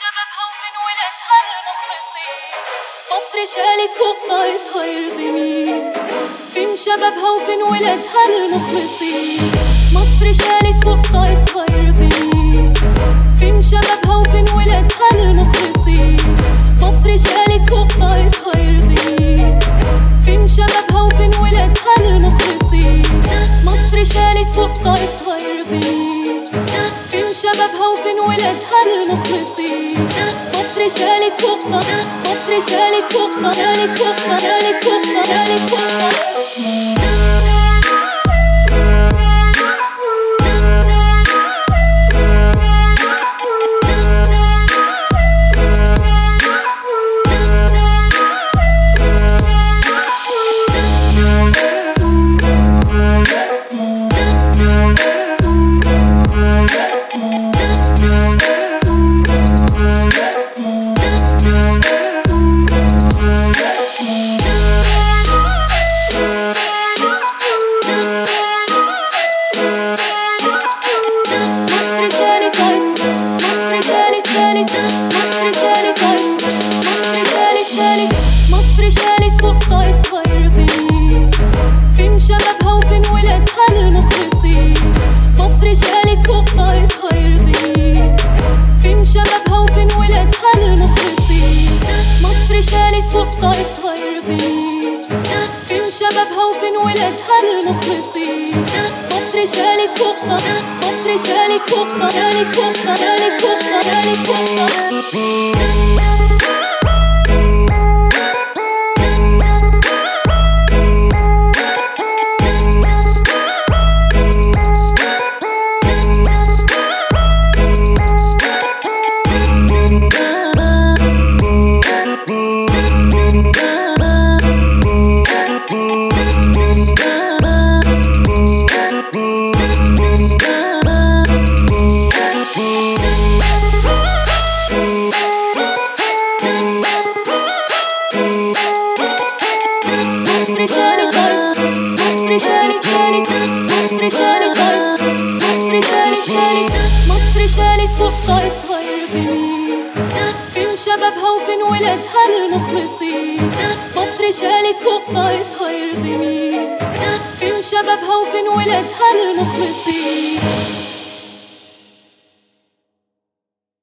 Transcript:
شبابها وفين ولادها المخلصين مصر شالت فوق طاقتها يرضي مين فين شبابها وفين ولادها المخلصين مصر شالت فوق طاقتها يرضي مين فين شبابها وفين ولادها المخلصين مصر شالت فوق طاقتها يرضي مين فين شبابها وفين ولادها المخلصين مصر شالت فوق طاقتها يرضي مين فين شبابها وفين ولادها المخلصين مصر شالت فوق طاقتها مصر شالت فوق طاقتها شالت فوق طاقتها شالت فوق طاقتها شالت فوق مصر شالت طاقتها مصر شالت شالت مصر شالت طاقتها مصر شالت شالت مصر شالت فوق طاقتها يرضي مين فين شبابها وفين ولادها المخلصين مصر شالت فوق طاقتها يرضي مين فين شبابها وفين ولادها المخلصين مصر شالت فوق طاقتها يرضي مين فين شبابها وفين ولادها المخلصين مصر شالت فوق طاقتها مصر شالت فوق طاقتها شالت فوق طاقتها شالت فوق طاقتها شالت فوق طاقتها مصر شالت طاقتها مصر شالت شالت مصر شالت طاقتها مصر شالت شالت مصر شالت فوق طاقتها يرضي مين فين شبابها وفين ولادها المخلصين مصر شالت فوق طاقتها يرضي مين فين شبابها وفين ولادها المخلصين